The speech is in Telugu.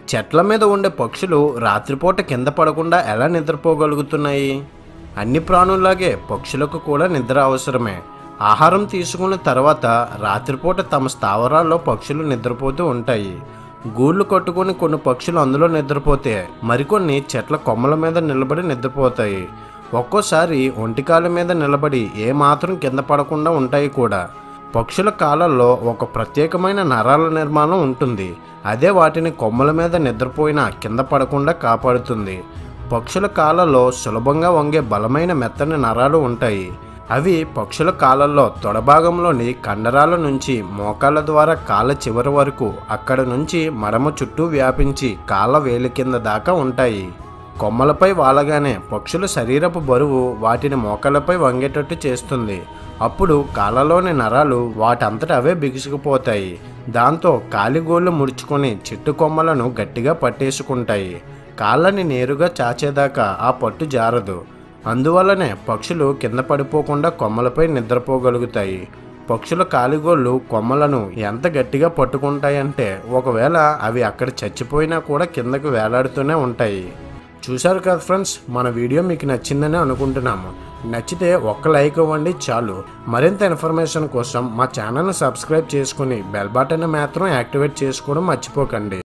చెట్ల మీద ఉండే పక్షులు రాత్రిపూట కింద పడకుండా ఎలా నిద్రపోగలుగుతున్నాయి అన్ని ప్రాణుల్లాగే పక్షులకు కూడా నిద్ర అవసరమే ఆహారం తీసుకున్న తర్వాత రాత్రిపూట తమ స్థావరాల్లో పక్షులు నిద్రపోతూ ఉంటాయి గూళ్ళు కట్టుకొని కొన్ని పక్షులు అందులో నిద్రపోతే మరికొన్ని చెట్ల కొమ్మల మీద నిలబడి నిద్రపోతాయి ఒక్కోసారి ఒంటికాల మీద నిలబడి ఏమాత్రం కింద పడకుండా ఉంటాయి కూడా పక్షుల కాలంలో ఒక ప్రత్యేకమైన నరాల నిర్మాణం ఉంటుంది అదే వాటిని కొమ్మల మీద నిద్రపోయినా కింద పడకుండా కాపాడుతుంది పక్షుల కాళ్ళలో సులభంగా వంగే బలమైన మెత్తని నరాలు ఉంటాయి అవి పక్షుల కాళ్ళల్లో తొడభాగంలోని కండరాల నుంచి మోకాళ్ళ ద్వారా కాళ్ళ చివరి వరకు అక్కడ నుంచి మడమ చుట్టూ వ్యాపించి కాళ్ళ వేలి కింద దాకా ఉంటాయి కొమ్మలపై వాలగానే పక్షుల శరీరపు బరువు వాటిని మోకాళ్ళపై వంగేటట్టు చేస్తుంది అప్పుడు కాళ్ళలోని నరాలు వాటంతట అవే బిగుసుకుపోతాయి దాంతో కాలిగోళ్ళు ముడుచుకొని చెట్టు కొమ్మలను గట్టిగా పట్టేసుకుంటాయి కాళ్ళని నేరుగా చాచేదాకా ఆ పట్టు జారదు అందువల్లనే పక్షులు కింద పడిపోకుండా కొమ్మలపై నిద్రపోగలుగుతాయి పక్షుల కాలిగోళ్ళు కొమ్మలను ఎంత గట్టిగా పట్టుకుంటాయంటే ఒకవేళ అవి అక్కడ చచ్చిపోయినా కూడా కిందకు వేలాడుతూనే ఉంటాయి చూశారు కదా ఫ్రెండ్స్ మన వీడియో మీకు నచ్చిందని అనుకుంటున్నాము నచ్చితే ఒక్క లైక్ ఇవ్వండి చాలు మరింత ఇన్ఫర్మేషన్ కోసం మా ఛానల్ని సబ్స్క్రైబ్ చేసుకుని బెల్ బటన్ మాత్రం యాక్టివేట్ చేసుకోవడం మర్చిపోకండి